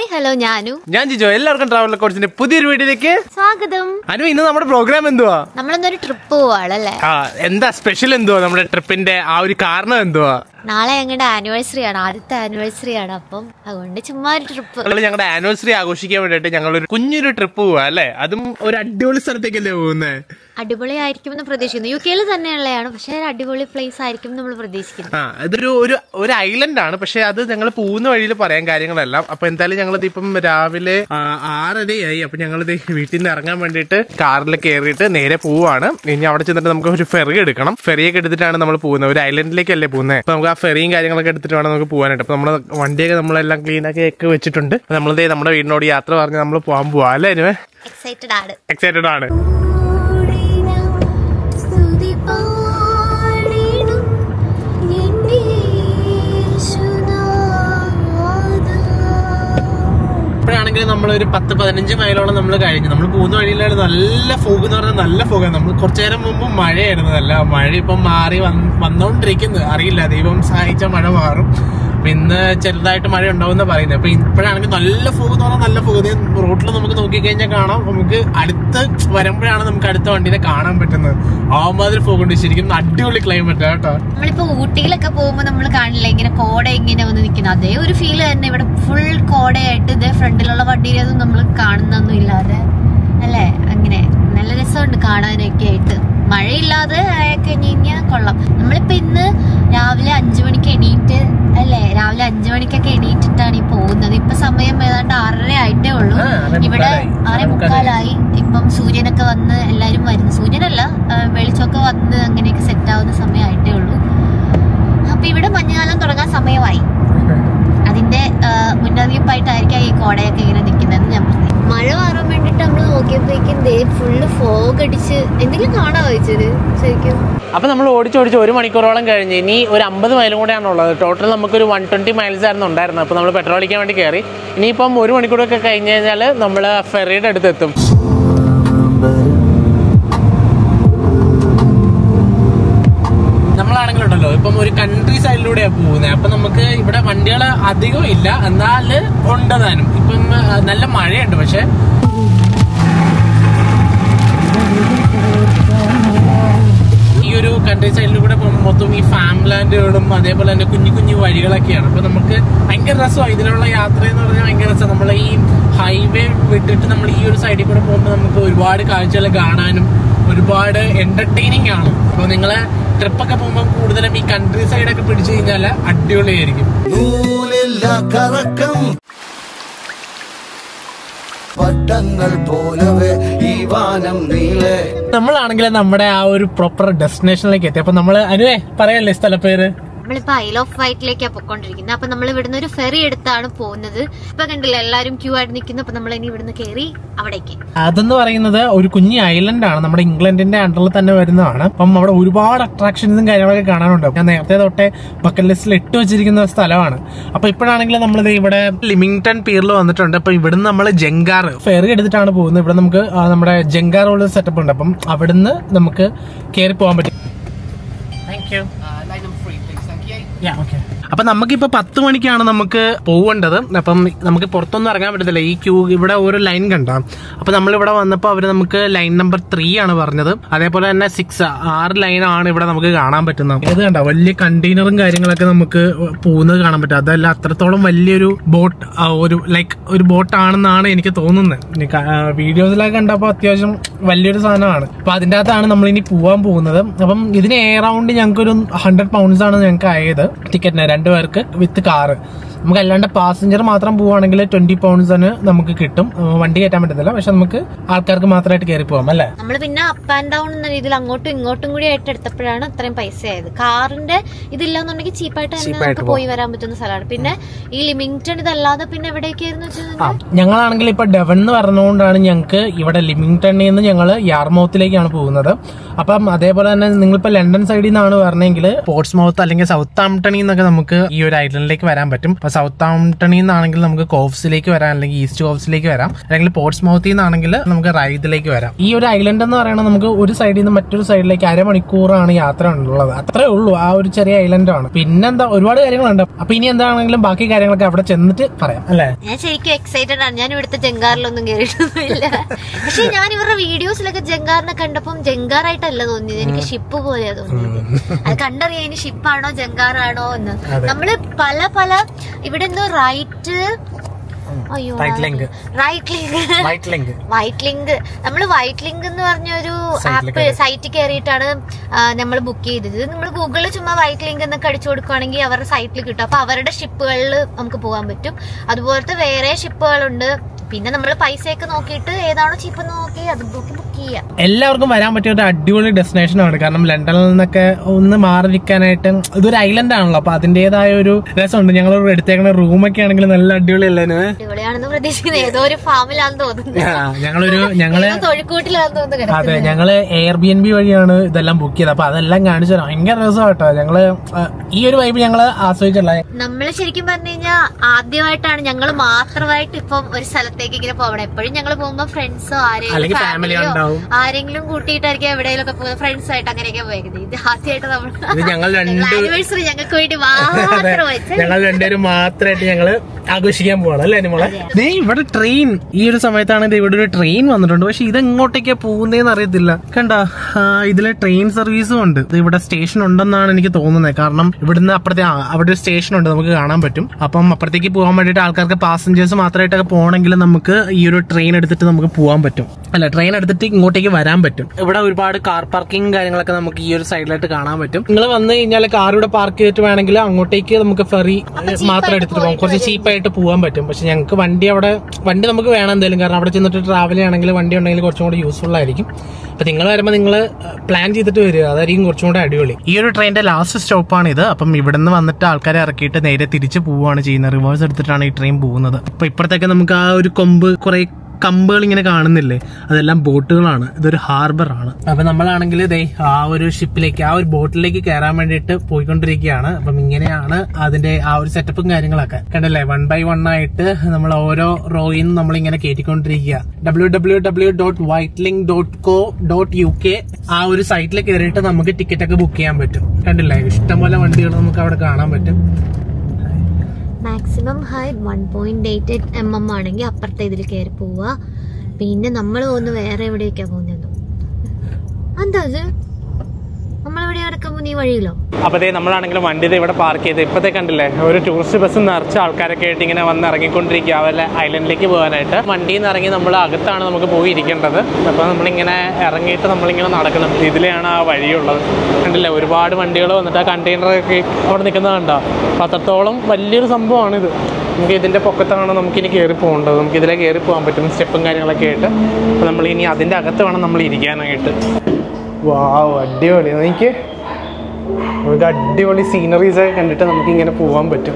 Hi hello ഞാനു ഞാൻ ജിജോ എല്ലാവർക്കും ട്രാവൽ കോഴ്സിന്റെ പുതിയൊരു വീഡിയോയിലേക്ക് സ്വാഗതം അനു ഇന്ന് നമ്മുടെ പ്രോഗ്രാം എന്തുവാ നമ്മളൊന്നൊരു ട്രിപ്പ് പോവാണല്ലേ ആ എന്താ സ്പെഷ്യൽ എന്തുവാ നമ്മുടെ ട്രിപ്പിന്റെ ആ ഒരു കാരണം എന്തുവാ നാളെ ഞങ്ങളുടെ ആനിവേഴ്സറി ആണ് ആദ്യത്തെ ആനിവേഴ്സറി ആണ് അപ്പം അതുകൊണ്ട് ചുമ്മാ ഒരു ട്രിപ്പ് ഞങ്ങൾ ഞങ്ങളുടെ ആനിവേഴ്സറി ആഘോഷിക്കാൻ വേണ്ടിയിട്ട് ഞങ്ങൾ ഒരു കുഞ്ഞൊരു ട്രിപ്പ് പോവാ അല്ലേ അതും ഒരു അടിപൊളി സ്ഥലത്തേക്കല്ലേ പോകുന്നത് അടിപൊളി ആയിരിക്കുമെന്ന് പ്രതീക്ഷിക്കുന്നു യു കെയിൽ തന്നെയുള്ളതാണ് പക്ഷേ ഒരു അടിപൊളി പ്ലേസ് ആയിരിക്കും നമ്മൾ പ്രതീക്ഷിക്കുന്നത് ആ ഇതൊരു ഒരു ഒരു ഐലൻഡ് ആണ് പക്ഷെ അത് ഞങ്ങൾ പോകുന്ന വഴിയിൽ പറയാൻ കാര്യങ്ങളെല്ലാം അപ്പൊ എന്തായാലും ഞങ്ങളിത് ഇപ്പം രാവിലെ ആ, ആറരയായി അപ്പൊ ഞങ്ങളിത് വീട്ടിൽ നിന്ന് ഇറങ്ങാൻ വേണ്ടിയിട്ട് കാറിൽ കയറിയിട്ട് നേരെ പോവാണ് ഇനി അവിടെ ചെന്നിട്ട് നമുക്ക് ഒരു ഫെറി എടുക്കണം ഫെറിയൊക്കെ എടുത്തിട്ടാണ് നമ്മൾ പോകുന്നത് ഒരു ഐലൻഡിലേക്കല്ലേ പോകുന്നത് അപ്പൊ നമുക്ക് ആ ഫെറിയും കാര്യങ്ങളൊക്കെ എടുത്തിട്ട് വേണം നമുക്ക് പോകാനായിട്ട് അപ്പൊ നമ്മുടെ വണ്ടിയൊക്കെ നമ്മളെല്ലാം ക്ലീൻ ആക്കി ഒക്കെ വെച്ചിട്ടുണ്ട് അപ്പൊ നമ്മളിത് നമ്മുടെ വീടിനോട് യാത്ര പറഞ്ഞ് നമ്മൾ പോകാൻ പോവാ അല്ലേ അനുവേ എക്സൈറ്റഡ് ആണ് എക്സൈറ്റഡ് ആണ് ഇപ്പോഴാണെങ്കിൽ നമ്മൾ ഒരു പത്ത് പതിനഞ്ച് മൈലോളം നമ്മൾ കഴിഞ്ഞു നമ്മൾ പോകുന്ന വഴിയിലാണ് നല്ല ഫോഗ് എന്ന് പറഞ്ഞാൽ നല്ല ഫോഗാണ് നമ്മൾ കുറച്ചു നേരം മുമ്പ് മഴയായിരുന്നു നല്ല മഴ ഇപ്പം മാറി വന്ന് വന്നോണ്ടിരിക്കുന്നു അറിയില്ല ദൈവം സഹായിച്ച മഴ മാറും അപ്പൊ ഇന്ന് ചെറുതായിട്ട് മഴ ഉണ്ടാവുന്ന പറയുന്നത് അപ്പൊ ഇപ്പോഴാണെങ്കിൽ നല്ല ഫോഗ് എന്ന് പറഞ്ഞാൽ നല്ല ഫോഗ് റോഡിൽ നമുക്ക് നോക്കിക്കഴിഞ്ഞാൽ കാണാം നമുക്ക് അടുത്ത് വരുമ്പോഴാണ് നമുക്ക് അടുത്ത വണ്ടീനെ കാണാൻ പറ്റുന്നത് ആ മാതിരി ഫോഗ് ഉണ്ട് ശരിക്കും അടിപൊളി ക്ലൈമറ്റ് കേട്ടോ നമ്മളിപ്പോ ഊട്ടിയിലൊക്കെ പോകുമ്പോ നമ്മൾ കാണില്ല ഇങ്ങനെ കോട ഇങ്ങനെ വന്ന് നിൽക്കുന്നത് അതേ ഒരു ഫീൽ തന്നെ ഇവിടെ ഫുൾ കോടയായിട്ട് ഇതേ ഫ്രണ്ടിലുള്ള വണ്ടിയിലൊന്നും നമ്മൾ കാണുന്നൊന്നും ഇല്ലാതെ അല്ലേ അങ്ങനെ നല്ല രസമുണ്ട് കാണാനൊക്കെ ആയിട്ട് മഴയില്ലാതെ ആയിക്കഴിഞ്ഞ് കഴിഞ്ഞാൽ കൊള്ളാം നമ്മളിപ്പോ ഇന്ന് രാവിലെ അഞ്ചു മണിക്ക് എണീറ്റ് അല്ലേ രാവിലെ അഞ്ചു മണിക്കൊക്കെ എണീറ്റിട്ടാണ് ഈ പോകുന്നത് ഇപ്പൊ സമയം ഏതാണ്ട് ആറര ആയിട്ടേ ഉള്ളൂ ആ, ആറേ ഇവിടെ മുക്കാലായി. ആറേ മുക്കാലായി ഇപ്പം സൂര്യനൊക്കെ വന്ന് എല്ലാരും വരുന്നു സൂര്യനല്ല ആ, വെളിച്ചമൊക്കെ വന്ന് അങ്ങനെയൊക്കെ സെറ്റ് ആവുന്ന സമയമായിട്ടേ ഉള്ളൂ അപ്പൊ ഇവിടെ മഞ്ഞുകാലം തുടങ്ങാൻ സമയമായി അതിന്റെ ആ, മുന്നറിയിപ്പായിട്ടായിരിക്കും ഈ കോടയൊക്കെ ഇങ്ങനെ നിൽക്കുന്നതെന്ന് ഞാൻ പറഞ്ഞു മഴ മാറാൻ വേണ്ടിട്ട് നമ്മൾ നോക്കിയപ്പോഴേക്കും ദേ ഫുള്ള് ഫോഗ് അടിച്ച് എന്തെങ്കിലും കാണാൻ വെച്ചത് ശരിക്കും അപ്പൊ നമ്മൾ ഓടിച്ചോടിച്ച് ഒരു മണിക്കൂറോളം കഴിഞ്ഞ് ഇനി ഒരു അമ്പത് മൈലും കൂടെയാണ് ഉള്ളത് ടോട്ടൽ നമുക്കൊരു വൺ ട്വന്റി മൈൽസ് ആയിരുന്നു ഉണ്ടായിരുന്നത് അപ്പൊ നമ്മൾ പെട്രോൾ അടിക്കാൻ വേണ്ടി കയറി ഇനിയിപ്പം ഒരു മണിക്കൂറൊക്കെ കഴിഞ്ഞ് കഴിഞ്ഞാൽ നമ്മൾ ഫെറിയുടെ അടുത്ത് എത്തും നമ്മളാണെങ്കിലുണ്ടല്ലോ ഇപ്പം ഒരു കൺട്രി സൈഡിലൂടെയാണ് പോകുന്നത് അപ്പൊ നമുക്ക് ഇവിടെ വണ്ടികൾ അധികം ഇല്ല എന്നാൽ ഉണ്ട് താനും ഇപ്പം ആ, നല്ല മഴയുണ്ട് പക്ഷെ ഈ ഒരു കൺട്രി സൈഡിൽ കൂടെ പോകുമ്പോൾ മൊത്തം ഈ ഫാം ലാൻഡുകളും അതേപോലെ തന്നെ കുഞ്ഞു കുഞ്ഞു വഴികളൊക്കെയാണ് അപ്പൊ നമുക്ക് ഭയങ്കര രസമാണ് ഇതിലുള്ള യാത്ര എന്ന് പറഞ്ഞാൽ ഭയങ്കര രസം നമ്മൾ ഈ ഹൈവേ വിട്ടിട്ട് നമ്മൾ ഈ ഒരു സൈഡിൽ കൂടെ പോകുമ്പോൾ നമുക്ക് ഒരുപാട് കാഴ്ചകൾ കാണാനും ഒരുപാട് എന്റർടൈനിങ് ആണ് അപ്പൊ നിങ്ങളെ ട്രിപ്പൊക്കെ പോകുമ്പോൾ കൂടുതലും ഈ കൺട്രി സൈഡൊക്കെ പിടിച്ചു കഴിഞ്ഞാൽ അടിപൊളിയായിരിക്കും നൂലില്ല കറക്കം പട്ടങ്ങൾ പോലവേ ഈ വാനം നീളെ നമ്മളാണെങ്കിൽ നമ്മുടെ ആ ഒരു പ്രോപ്പർ ഡെസ്റ്റിനേഷനിലേക്ക് എത്തി അപ്പൊ നമ്മൾ അനുവേ പറയല്ലേ സ്ഥലപ്പേര് നമ്മളിപ്പോ ഐൽ ഓഫ് വൈറ്റിലേക്കാണ് പൊക്കോണ്ടിരിക്കുന്നത് അപ്പൊ നമ്മൾ ഇവിടുന്ന് ഒരു ഫെറി എടുത്താണ് പോകുന്നത് ഇപ്പൊ കണ്ടില്ല എല്ലാരും ക്യൂ ആയിട്ട് നിൽക്കുന്നു അപ്പൊ നമ്മൾ ഇനി ഇവിടുന്ന് കയറി അവിടേക്ക് അതെന്ന് പറയുന്നത് ഒരു കുഞ്ഞി ഐലൻഡ് ആണ് നമ്മുടെ ഇംഗ്ലണ്ടിന്റെ അണ്ടറിൽ തന്നെ വരുന്നതാണ് അപ്പം അവിടെ ഒരുപാട് അട്രാക്ഷൻസും കാര്യങ്ങളൊക്കെ കാണാനുണ്ട് ഞാൻ നേരത്തെ തൊട്ടേ ബക്കറ്റ് ലിസ്റ്റിൽ ഇട്ട് വെച്ചിരിക്കുന്ന സ്ഥലമാണ് അപ്പൊ ഇപ്പോഴാണെങ്കിൽ നമ്മൾ ഇവിടെ ലിമിങ്ടൺ പീറിൽ വന്നിട്ടുണ്ട് അപ്പൊ ഇവിടുന്ന് നമ്മൾ ജങ്കാർ ഫെറി എടുത്തിട്ടാണ് പോകുന്നത് ഇവിടെ നമുക്ക് ആ, നമ്മുടെ ജങ്കാർ ഉള്ള സെറ്റപ്പ് ഉണ്ട് അപ്പം അവിടുന്ന് നമുക്ക് കയറി പോകാൻ പറ്റും താങ്ക് യു അപ്പൊ നമുക്കിപ്പോ പത്ത് മണിക്കാണ് നമുക്ക് പോവേണ്ടത് അപ്പം നമുക്ക് പുറത്തൊന്നും ഇറങ്ങാൻ പറ്റത്തില്ല ഈ ക്യൂ ഇവിടെ ഒരു ലൈൻ കണ്ട അപ്പൊ നമ്മൾ ഇവിടെ വന്നപ്പോൾ അവര് നമുക്ക് ലൈൻ നമ്പർ ത്രീ ആണ് പറഞ്ഞത് അതേപോലെ തന്നെ സിക്സ് ആറ് ലൈൻ ആണ് ഇവിടെ നമുക്ക് കാണാൻ പറ്റുന്നത് ഇത് കണ്ട വലിയ കണ്ടെയ്നറും കാര്യങ്ങളൊക്കെ നമുക്ക് പോകുന്നത് കാണാൻ പറ്റും അതല്ല അത്രത്തോളം വലിയൊരു ബോട്ട് ഒരു ലൈക്ക് ഒരു ബോട്ട് ആണെന്നാണ് എനിക്ക് തോന്നുന്നത് വീഡിയോസിലൊക്കെ കണ്ടപ്പോൾ അത്യാവശ്യം വലിയൊരു സാധനമാണ് അപ്പൊ അതിന്റെ അകത്താണ് നമ്മൾ ഇനി പോവാൻ പോകുന്നത് അപ്പം ഇതിന് എറൗണ്ട് ഞങ്ങൾക്ക് ഒരു ഹൺഡ്രഡ് പൗണ്ട്സ് ആണ് ഞങ്ങൾക്ക് ആയത് ടിക്കറ്റിന് രണ്ടുപേർക്ക് വിത്ത് കാറ് നമുക്ക് അല്ലാണ്ട് പാസഞ്ചർ മാത്രം പോവുകയാണെങ്കിൽ ട്വന്റി പൗണ്ട്സിന് നമുക്ക് കിട്ടും ഉം, വണ്ടി കയറ്റാൻ പറ്റത്തില്ല പക്ഷെ നമുക്ക് ആൾക്കാർക്ക് മാത്രമായിട്ട് കയറി പോവാം അല്ലേ നമ്മൾ പിന്നെ അപ്പ് ആൻഡ് ഡൗൺ എന്ന രീതിയിൽ അങ്ങോട്ടും ഇങ്ങോട്ടും കൂടി ആയിട്ട് എടുത്തപ്പോഴാണ് അത്രയും പൈസ ആയത് കാറിന്റെ ഇതില്ലാന്നുണ്ടെങ്കിൽ ചീപ്പായിട്ട് തന്നെ Cheap ആയിട്ട് നമുക്ക് പോയി വരാൻ പറ്റുന്ന സ്ഥലമാണ് പിന്നെ ഈ ലിമിങ്ടൺ ഇതല്ലാതെ പിന്നെ എവിടേക്കായിരുന്നു വെച്ചാൽ ആ ഞങ്ങളാണെങ്കിൽ ഇപ്പൊ ഡെവൻ എന്ന് പറഞ്ഞുകൊണ്ടാണ് ഞങ്ങൾക്ക് ഇവിടെ ലിമിങ്ടണിൽ നിന്ന് ഞങ്ങൾ യാർമൗത്തിലേക്കാണ് പോകുന്നത് അപ്പം അതേപോലെ തന്നെ നിങ്ങളിപ്പോ ലണ്ടൻ സൈഡിൽ നിന്നാണ് പറഞ്ഞെങ്കിൽ പോർട്സ് മൗത്ത് അല്ലെങ്കിൽ സൗത്ത് ആംപ്ടണിൽ നിന്നൊക്കെ നമുക്ക് ഈ ഒരു ഐലൻഡിലേക്ക് വരാൻ പറ്റും അപ്പൊ സൗത്ത് ആംപ്ടണിൽ നിന്നാണെങ്കിൽ നമുക്ക് കോഫ്സിലേക്ക് വരാം അല്ലെങ്കിൽ ഈസ്റ്റ് കോഫ്സിലേക്ക് വരാം അല്ലെങ്കിൽ പോർട്സ് മൗത്തിൽ നിന്നാണെങ്കിൽ നമുക്ക് റൈദിലേക്ക് വരാം ഈ ഒരു ഐലൻഡ് എന്ന് പറയുന്നത് നമുക്ക് ഒരു സൈഡിൽ നിന്ന് മറ്റൊരു സൈഡിലേക്ക് അരമണിക്കൂറാണ് യാത്ര ഉള്ളത് അത്രേ ഉള്ളൂ ആ ഒരു ചെറിയ ഐലൻഡാണ് പിന്നെന്താ ഒരുപാട് കാര്യങ്ങളുണ്ട് അപ്പൊ ഇനി എന്താണെങ്കിലും ബാക്കി കാര്യങ്ങളൊക്കെ അവിടെ ചെന്നിട്ട് പറയാം അല്ലേ ഞാൻ ശരിക്കും എക്സൈറ്റഡ് ആണ് ഞാൻ ഇവിടുത്തെ ജങ്കാറിലൊന്നും കയറിയിട്ടൊന്നുമില്ല പക്ഷെ ഞാൻ ഇവരുടെ വീഡിയോസിലൊക്കെ ജങ്കാറിനെ കണ്ടപ്പം ജങ്കാറായിട്ടല്ല തോന്നിയത് എനിക്ക് ഷിപ്പ് പോലെയാ തോന്നിയത് അത് കണ്ടറിയാം ഇനി ഷിപ്പാണോ ജങ്കാറാണോ എന്ന് നമ്മള് പല പല ഇവിടെ എന്തോ റൈറ്റ് അയ്യോ Right link. Right link Wightlink Wightlink നമ്മൾ വൈറ്റ് ലിങ്ക് എന്ന് പറഞ്ഞൊരു Site ല് ആപ്പ് സൈറ്റിൽ കയറിയിട്ടാണ് നമ്മൾ ബുക്ക് ചെയ്തത് നമ്മൾ ഗൂഗിളിൽ ചുമ്മാ വൈറ്റ് ലിങ്ക് എന്നൊക്കെ അടിച്ചു കൊടുക്കുകയാണെങ്കിൽ അവരുടെ സൈറ്റിൽ കിട്ടും അപ്പൊ അവരുടെ ഷിപ്പുകളിൽ നമുക്ക് പോകാൻ പറ്റും അതുപോലത്തെ വേറെ ഷിപ്പുകളുണ്ട് പിന്നെ നമ്മൾ പൈസയൊക്കെ നോക്കിയിട്ട് ഏതാണോ ചീപ്പ് എന്ന് നോക്കി അത് നോക്കി ബുക്ക് ചെയ്യാം എല്ലാവർക്കും വരാൻ പറ്റിയ ഒരു അടിപൊളി ഡെസ്റ്റിനേഷൻ ആണ് കാരണം ലണ്ടനിൽ നിന്നൊക്കെ ഒന്ന് മാറി നിൽക്കാനായിട്ട് ഇതൊരു ഐലൻഡ് ആണല്ലോ അപ്പൊ അതിന്റേതായ ഒരു രസമുണ്ട് ഞങ്ങൾ എടുത്തേക്കുന്ന റൂമൊക്കെ ആണെങ്കിൽ നല്ല അടിപൊളിയല്ലേ അനുവേ? അടിപൊളിയാണെന്ന് പ്രതീക്ഷിക്കുന്നത് ഏതോ ഒരു ഫാമിലാന്ന് തോന്നുന്നു ആ, ഞങ്ങളൊരു ഞങ്ങള് ഏതോ തൊഴിൽക്കൂട്ടിലാന്ന് തോന്നുന്നു കിടക്കുന്നത്. അതെ ഞങ്ങള് എയർ ബി എൻ ബി വഴിയാണ് ഇതെല്ലാം ബുക്ക് ചെയ്തത് അപ്പൊ അതെല്ലാം കാണിച്ചു തരാം ഭയങ്കര രസമാട്ടോ ഞങ്ങള് ആ, ഈ ഒരു വൈബ് ഞങ്ങള് ആസ്വദിച്ചല്ല നമ്മള് ശരിക്കും പറഞ്ഞു കഴിഞ്ഞാൽ ആദ്യമായിട്ടാണ് ഞങ്ങൾ മാത്രമായിട്ട് ഇപ്പം ഒരു സ്ഥലത്തേക്ക് ഇങ്ങനെ പോകണം എപ്പോഴും ഞങ്ങൾ പോകുമ്പോ ഫ്രണ്ട്സോ അല്ലെങ്കിൽ ആരെങ്കിലും family ഫാമിലിയോ ഉണ്ടാവും. ആരെങ്കിലും കൂട്ടിയിട്ടായിരിക്കും എവിടെയെങ്കിലും ഒക്കെ ഫ്രണ്ട്സ് ആയിട്ട് അങ്ങനെയൊക്കെ പോയത് ഇത് ആദ്യമായിട്ട് നമ്മൾ ഇത് ഞങ്ങൾ രണ്ട് ആനിവേഴ്സറി ഞങ്ങൾക്ക് വേണ്ടി അതെ മാത്രം വെച്ച് ഞങ്ങൾ രണ്ടുപേരും മാത്രമായിട്ട് ഞങ്ങള് ആഘോഷിക്കാൻ പോവാണ് അല്ലേ നിങ്ങളെ ദേ ഇവിടെ ട്രെയിൻ ഈ ഒരു സമയത്താണ് ദേ ഇവിടെ ഒരു ട്രെയിൻ വന്നിട്ടുണ്ട് പക്ഷെ ഇത് എങ്ങോട്ടേക്കാ പോകുന്നതെന്ന് അറിയത്തില്ല കണ്ട ഇതിലെ ട്രെയിൻ സർവീസും ഉണ്ട് ഇത് ഇവിടെ സ്റ്റേഷൻ ഉണ്ടെന്നാണ് എനിക്ക് തോന്നുന്നത് കാരണം ഇവിടുന്ന് അപ്പുറത്തെ ആ, അവിടെ ഒരു സ്റ്റേഷൻ ഉണ്ട് നമുക്ക് കാണാൻ പറ്റും അപ്പം അപ്പുറത്തേക്ക് പോകാൻ വേണ്ടിയിട്ട് ആൾക്കാർക്ക് പാസഞ്ചേഴ്സ് മാത്രമായിട്ടൊക്കെ പോകണമെങ്കിൽ നമുക്ക് ഈ ഒരു ട്രെയിൻ എടുത്തിട്ട് നമുക്ക് പോകാൻ പറ്റും അല്ല ട്രെയിൻ എടുത്തിട്ട് ഇങ്ങോട്ടേക്ക് വരാൻ പറ്റും ഇവിടെ ഒരുപാട് കാർ പാർക്കിംഗ് കാര്യങ്ങളൊക്കെ നമുക്ക് ഈ ഒരു സൈഡിലായിട്ട് കാണാൻ പറ്റും നിങ്ങൾ വന്നു കഴിഞ്ഞാൽ കാർ ഇവിടെ പാർക്ക് ചെയ്തിട്ട് വേണമെങ്കിൽ അങ്ങോട്ടേക്ക് നമുക്ക് ഫെറി മാത്രം എടുത്തിട്ട് പോകാം കുറച്ച് ചീപ്പായിട്ട് പോകാൻ പറ്റും പക്ഷെ ഞങ്ങൾക്ക് വണ്ടി അവിടെ വണ്ടി നമുക്ക് വേണം എന്തായാലും കാരണം അവിടെ ചെന്നിട്ട് ട്രാവൽ ചെയ്യണമെങ്കിൽ വണ്ടി ഉണ്ടെങ്കിൽ കുറച്ചും കൂടി യൂസ്ഫുൾ ആയിരിക്കും അപ്പൊ നിങ്ങൾ വരുമ്പോൾ നിങ്ങൾ പ്ലാൻ ചെയ്തിട്ട് വരിക അതായിരിക്കും കുറച്ചും കൂടെ അടിപൊളി ഈ ഒരു ട്രെയിനിന്റെ ലാസ്റ്റ് സ്റ്റോപ്പാണ് ഇത് അപ്പം ഇവിടെ നിന്ന് വന്നിട്ട് ആൾക്കാരെ ഇറക്കിയിട്ട് നേരെ തിരിച്ച് പോവുകയാണ് ചെയ്യുന്നത് റിവേഴ്സ് എടുത്തിട്ടാണ് ഈ ട്രെയിൻ പോകുന്നത് അപ്പൊ ഇപ്പുറത്തേക്ക് നമുക്ക് ആ ഒരു കൊമ്പ് കുറെ കമ്പുകൾ ഇങ്ങനെ കാണുന്നില്ലേ അതെല്ലാം ബോട്ടുകളാണ് ഇതൊരു ഹാർബർ ആണ് അപ്പൊ നമ്മളാണെങ്കിൽ ഇതേ ആ ഒരു ഷിപ്പിലേക്ക് ആ ഒരു ബോട്ടിലേക്ക് കയറാൻ വേണ്ടിയിട്ട് പോയിക്കൊണ്ടിരിക്കുകയാണ് അപ്പം ഇങ്ങനെയാണ് അതിന്റെ ആ ഒരു സെറ്റപ്പും കാര്യങ്ങളൊക്കെ കണ്ടല്ലേ വൺ ബൈ വൺ ആയിട്ട് നമ്മൾ ഓരോ റോയിൽ നിന്ന് നമ്മൾ ഇങ്ങനെ കയറ്റിക്കൊണ്ടിരിക്കുക W W W dot Wightlink dot co dot U K ആ ഒരു സൈറ്റിൽ കയറിയിട്ട് നമുക്ക് ടിക്കറ്റ് ഒക്കെ ബുക്ക് ചെയ്യാൻ പറ്റും കണ്ടില്ലേ ഇഷ്ടംപോലെ വണ്ടികൾ നമുക്ക് അവിടെ കാണാൻ പറ്റും maximum height one point eight eight M M ആണെങ്കിൽ അപ്പുറത്തെ ഇതിൽ കയറി പോവുക പിന്നെ നമ്മൾ ഒന്ന് വേറെ എവിടെയൊക്കെയാ പോകുന്നത് എന്താ അത് നമ്മളെവിടെ കിടക്കാൻ പോകുന്ന ഈ വഴിയിലോ അപ്പോൾ അതേ നമ്മളാണെങ്കിൽ വണ്ടി ദേ ഇവിടെ പാർക്ക് ചെയ്ത് ഇപ്പോഴത്തെ കണ്ടില്ലേ ഒരു ടൂറിസ്റ്റ് ബസ് നിറച്ച് ആൾക്കാരൊക്കെ ആയിട്ട് ഇങ്ങനെ വന്ന് ഇറങ്ങിക്കൊണ്ടിരിക്കുക അവരുടെ ഐലൻഡിലേക്ക് പോകാനായിട്ട് വണ്ടിയിൽ നിന്ന് ഇറങ്ങി നമ്മൾ അകത്താണ് നമുക്ക് പോയി ഇരിക്കേണ്ടത് അപ്പോൾ നമ്മളിങ്ങനെ ഇറങ്ങിയിട്ട് നമ്മളിങ്ങനെ നടക്കണം ഇതിലെയാണ് ആ വഴിയുള്ളത് കണ്ടില്ലേ ഒരുപാട് വണ്ടികൾ വന്നിട്ട് ആ കണ്ടെയ്നറൊക്കെ അവിടെ നിൽക്കുന്നത് കണ്ടോ അപ്പോൾ അത്രത്തോളം വലിയൊരു സംഭവമാണിത് നമുക്ക് ഇതിൻ്റെ പൊക്കത്താണ് നമുക്കിനി കയറി പോകേണ്ടത് നമുക്ക് ഇതിലെ കയറി പോകാൻ പറ്റും സ്റ്റെപ്പും കാര്യങ്ങളൊക്കെ ആയിട്ട് അപ്പോൾ നമ്മൾ ഇനി അതിൻ്റെ അകത്ത് വേണം നമ്മൾ ഇരിക്കാനായിട്ട് വാവ് അടിപൊളി എനിക്ക് നമുക്ക് അടിപൊളി സീനറീസ് ഒക്കെ കണ്ടിട്ട് നമുക്ക് ഇങ്ങനെ പോകാൻ പറ്റും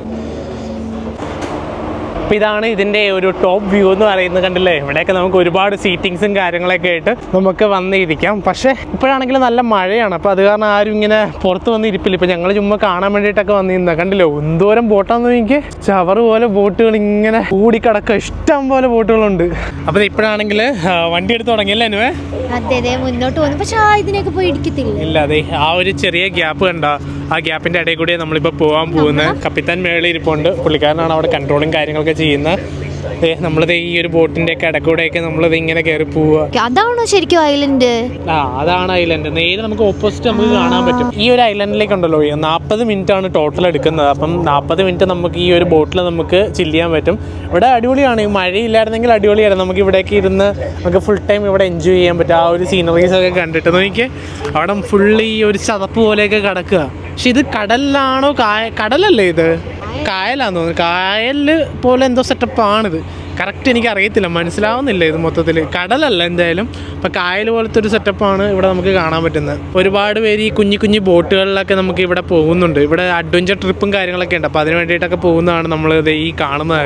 അപ്പോൾ ഇതാണ് ഇതിൻ്റെ ഒരു ടോപ്പ് വ്യൂ എന്ന് പറയുന്നത് കണ്ടില്ലേ ഇവിടെയൊക്കെ നമുക്ക് ഒരുപാട് സീറ്റിങ്സും കാര്യങ്ങളൊക്കെ ആയിട്ട് നമുക്ക് വന്നിരിക്കാം പക്ഷേ ഇപ്പോഴാണെങ്കിൽ നല്ല മഴയാണ് അപ്പോൾ അത് കാരണം ആരും ഇങ്ങനെ പുറത്ത് വന്ന് ഇരിപ്പില്ല ഇപ്പോൾ ഞങ്ങൾ ചുമ്മാ കാണാൻ വേണ്ടിയിട്ടൊക്കെ വന്നിരുന്ന കണ്ടില്ലോ എന്തോരം ബോട്ടാന്ന് എനിക്ക് ചവറ് പോലെ ബോട്ടുകൾ ഇങ്ങനെ കൂടിക്കിടക്കുക ഇഷ്ടം പോലെ ബോട്ടുകളുണ്ട് അപ്പോൾ ഇപ്പോഴാണെങ്കിൽ വണ്ടി എടുത്ത് തുടങ്ങിയല്ലേ അനുവേ അതെ അതെ മുന്നോട്ട് പോകുന്നു പക്ഷെ ആ ഇതിനൊക്കെ പോയി ഇടിക്കത്തില്ല ഇല്ല അതെ ആ ഒരു ചെറിയ ഗ്യാപ്പ് കണ്ട ആ ഗ്യാപ്പിന്റെ ഇടയിൽ കൂടി നമ്മളിപ്പോ പോകാൻ പോകുന്നത് കപ്പിത്താൻ മേളിൽ ഇരിപ്പുണ്ട് പുള്ളിക്കാരനാണ് അവിടെ കൺട്രോളും കാര്യങ്ങളൊക്കെ ചെയ്യുന്നത് ദേ നമ്മളിത് ഈ ഒരു ബോട്ടിന്റെ ഒക്കെ ഇടക്കൂടെയൊക്കെ നമ്മളിത് ഇങ്ങനെ കയറി പോവുക അതാണോ ശരിക്കും ഐലൻഡ് ആ അതാണ് ഐലൻഡ് നേരെ നമുക്ക് ഓപ്പോസിറ്റ് നമുക്ക് കാണാൻ പറ്റും ഈ ഒരു ഐലൻഡിലേക്ക് ഉണ്ടല്ലോ നാൽപ്പത് മിനിറ്റ് ആണ് ടോട്ടൽ എടുക്കുന്നത് അപ്പം നാൽപ്പത് മിനിറ്റ് നമുക്ക് ഈ ഒരു ബോട്ടിൽ നമുക്ക് ചില്ല് ചെയ്യാൻ പറ്റും ഇവിടെ അടിപൊളിയാണ് ഈ മഴയില്ലായിരുന്നെങ്കിൽ അടിപൊളിയായിരുന്നു നമുക്ക് ഇവിടേക്ക് ഇരുന്ന് നമുക്ക് ഫുൾ ടൈം ഇവിടെ എൻജോയ് ചെയ്യാൻ പറ്റും ആ ഒരു സീനറീസ് ഒക്കെ കണ്ടിട്ട് നോക്കിയേ അവിടെ ഫുള്ള് ഈ ഒരു ചതപ്പ് പോലെയൊക്കെ കിടക്കുക പക്ഷെ ഇത് കടലിലാണോ കായ കടലല്ലേ ഇത് കായലാന്ന് തോന്നുന്നു കായലില് പോലെ എന്തോ സെറ്റപ്പാണിത് കറക്റ്റ് എനിക്ക് അറിയത്തില്ല മനസ്സിലാവുന്നില്ല ഇത് മൊത്തത്തിൽ കടലല്ല എന്തായാലും അപ്പം കായൽ പോലത്തെ ഒരു സെറ്റപ്പാണ് ഇവിടെ നമുക്ക് കാണാൻ പറ്റുന്നത് ഒരുപാട് പേര് ഈ കുഞ്ഞു കുഞ്ഞു ബോട്ടുകളിലൊക്കെ നമുക്ക് ഇവിടെ പോകുന്നുണ്ട് ഇവിടെ അഡ്വഞ്ചർ ട്രിപ്പും കാര്യങ്ങളൊക്കെ ഉണ്ട് അപ്പോൾ അതിന് വേണ്ടിയിട്ടൊക്കെ പോകുന്നതാണ് നമ്മൾ ഈ കാണുന്നതൊക്കെ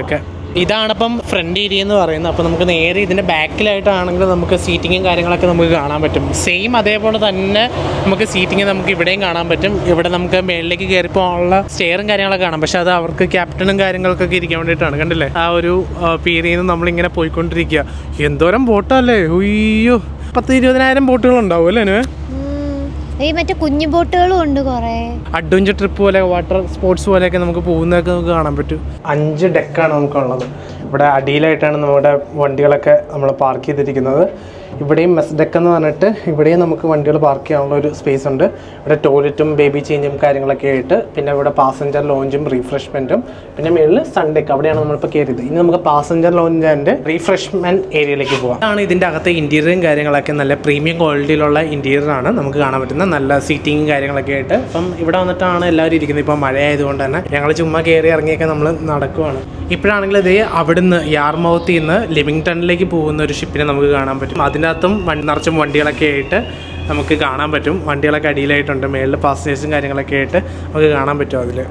ഇതാണിപ്പം ഫ്രണ്ട് ഏരിയ എന്ന് പറയുന്നത് അപ്പോൾ നമുക്ക് നേരെ ഇതിൻ്റെ ബാക്കിലായിട്ടാണെങ്കിൽ നമുക്ക് സീറ്റിങ്ങും കാര്യങ്ങളൊക്കെ നമുക്ക് കാണാൻ പറ്റും സെയിം അതേപോലെ തന്നെ നമുക്ക് സീറ്റിംഗ് നമുക്ക് ഇവിടെയും കാണാൻ പറ്റും ഇവിടെ നമുക്ക് മേളിലേക്ക് കയറി പോകാനുള്ള സ്റ്റെയറും കാര്യങ്ങളൊക്കെ കാണാം പക്ഷെ അത് അവർക്ക് ക്യാപ്റ്റനും കാര്യങ്ങൾക്കൊക്കെ ഇരിക്കാൻ വേണ്ടിയിട്ടാണ് കണ്ടില്ലേ ആ ഒരു പീരിയിൽ നിന്ന് നമ്മളിങ്ങനെ പോയിക്കൊണ്ടിരിക്കുക എന്തോരം ബോട്ടല്ലേ ഉയ്യോ പത്ത് ഇരുപതിനായിരം ബോട്ടുകൾ ഉണ്ടാവും അല്ലേ അനുവേ? ഈ മറ്റേ കുഞ്ഞു ബോട്ടുകളും ഉണ്ട് കൊറേ അഡ്വഞ്ചർ ട്രിപ്പ് പോലെ വാട്ടർ സ്പോർട്സ് പോലെയൊക്കെ നമുക്ക് പോകുന്നതൊക്കെ നമുക്ക് കാണാൻ പറ്റും അഞ്ച് ഡെക്കാണ് നമുക്കുള്ളത് ഇവിടെ അടിയിലായിട്ടാണ് നമ്മുടെ വണ്ടികളൊക്കെ നമ്മൾ പാർക്ക് ചെയ്തിരിക്കുന്നത് ഇവിടെയും മെസ് ഡെക്ക് എന്ന് പറഞ്ഞിട്ട് ഇവിടെയും നമുക്ക് വണ്ടികൾ പാർക്ക് ചെയ്യാനുള്ള ഒരു സ്പേസ് ഉണ്ട് ഇവിടെ ടോയ്ലറ്റും ബേബി ചേഞ്ചും കാര്യങ്ങളൊക്കെ ആയിട്ട് പിന്നെ ഇവിടെ പാസഞ്ചർ ലോഞ്ചും റീഫ്രഷ്മെൻറ്റും പിന്നെ മേളിൽ സൺഡേക്ക് അവിടെയാണ് നമ്മളിപ്പോൾ കയറിയത് ഇനി നമുക്ക് പാസഞ്ചർ ലോഞ്ച് ആൻഡ് റീഫ്രഷ്മെൻറ്റ് ഏരിയയിലേക്ക് പോകാം ആണ് ഇതിൻ്റെ അകത്തെ ഇൻറ്റീരിയറും കാര്യങ്ങളൊക്കെ നല്ല പ്രീമിയം ക്വാളിറ്റിയിലുള്ള ഇൻറ്റീരിയർ ആണ് നമുക്ക് കാണാൻ പറ്റുന്ന നല്ല സീറ്റിങ്ങും കാര്യങ്ങളൊക്കെ ആയിട്ട് ഇപ്പം ഇവിടെ വന്നിട്ടാണ് എല്ലാവരും ഇരിക്കുന്നത് ഇപ്പം മഴ ആയതുകൊണ്ട് തന്നെ ഞങ്ങൾ ചുമ്മാ കയറി ഇറങ്ങിയൊക്കെ നമ്മൾ നടക്കുവാണ് ഇപ്പോഴാണെങ്കിൽ ഇതേ അവിടുന്ന് യാർമൗത്തിൽ നിന്ന് ലിവിങ്ടണിലേക്ക് പോകുന്ന ഒരു ഷിപ്പിനെ നമുക്ക് കാണാൻ പറ്റും അതിനകത്തും വണ്ടി നിറച്ചും വണ്ടികളൊക്കെ ആയിട്ട് നമുക്ക് കാണാൻ പറ്റും വണ്ടികളൊക്കെ അടിയിലായിട്ടുണ്ട് മേളിൽ പാസഞ്ചേഴ്സും കാര്യങ്ങളൊക്കെ ആയിട്ട് നമുക്ക് കാണാൻ പറ്റും അതിൽ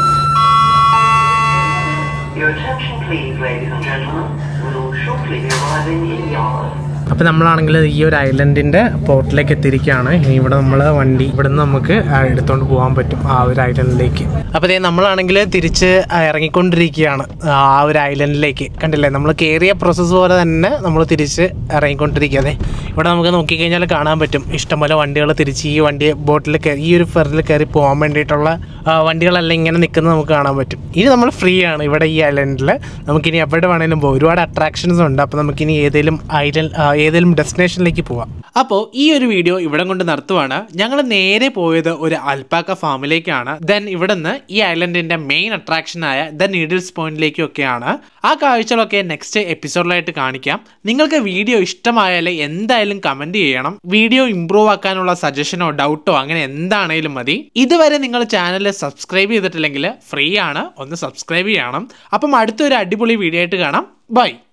Your attention please, ladies and gentlemen. We will shortly be arriving in Yarmouth. അപ്പോൾ നമ്മളാണെങ്കിൽ ഈ ഒരു ഐലൻഡിൻ്റെ പോർട്ടിലേക്ക് എത്തിയിരിക്കുകയാണ് ഇനി ഇവിടെ നമ്മൾ വണ്ടി ഇവിടെ നിന്ന് നമുക്ക് ആ, എടുത്തുകൊണ്ട് പോകാൻ പറ്റും ആ ഒരു ഐലൻഡിലേക്ക് അപ്പോൾ ഇതേ നമ്മളാണെങ്കിൽ തിരിച്ച് ആ, ഇറങ്ങിക്കൊണ്ടിരിക്കുകയാണ് ആ ഒരു ഐലൻഡിലേക്ക് കണ്ടില്ലേ നമ്മൾ കയറിയ പ്രോസസ്സ് പോലെ തന്നെ നമ്മൾ തിരിച്ച് ഇറങ്ങിക്കൊണ്ടിരിക്കുക അതെ ഇവിടെ നമുക്ക് നോക്കിക്കഴിഞ്ഞാൽ കാണാൻ പറ്റും ഇഷ്ടംപോലെ വണ്ടികൾ തിരിച്ച് ഈ വണ്ടി ബോട്ടിൽ കയറി ഈ ഒരു ഫെറിൽ കയറി പോകാൻ വേണ്ടിയിട്ടുള്ള ആ, വണ്ടികളെല്ലാം ഇങ്ങനെ നിൽക്കുന്നത് നമുക്ക് കാണാൻ പറ്റും ഇനി നമ്മൾ ഫ്രീ ആണ് ഇവിടെ ഈ ഐലൻഡിൽ നമുക്കിനി എവിടെ വേണേലും പോകും ഒരുപാട് അട്രാക്ഷൻസ് ഉണ്ട് അപ്പോൾ നമുക്കിനി ഏതെങ്കിലും ഐലൻഡ് ഏതെങ്കിലും ഡെസ്റ്റിനേഷനിലേക്ക് പോവാം അപ്പോൾ ഈ ഒരു വീഡിയോ ഇവിടെ കൊണ്ട് നിർത്തുവാണ് ഞങ്ങൾ നേരെ പോയത് ഒരു അൽപ്പാക്ക ഫാമിലേക്കാണ് ദെൻ ഇവിടെ നിന്ന് ഈ ഐലൻഡിന്റെ മെയിൻ അട്രാക്ഷനായ ദ നീഡിൽസ് പോയിന്റിലേക്കും ഒക്കെയാണ് ആ കാഴ്ചകളൊക്കെ നെക്സ്റ്റ് എപ്പിസോഡിലായിട്ട് കാണിക്കാം നിങ്ങൾക്ക് വീഡിയോ ഇഷ്ടമായാൽ എന്തായാലും കമന്റ് ചെയ്യണം വീഡിയോ ഇംപ്രൂവ് ആക്കാനുള്ള സജഷനോ ഡൗട്ടോ അങ്ങനെ എന്താണേലും മതി ഇതുവരെ നിങ്ങൾ ചാനൽ സബ്സ്ക്രൈബ് ചെയ്തിട്ടില്ലെങ്കിൽ ഫ്രീ ആണ് ഒന്ന് സബ്സ്ക്രൈബ് ചെയ്യണം അപ്പം അടുത്തൊരു അടിപൊളി വീഡിയോ ആയിട്ട് കാണാം ബൈ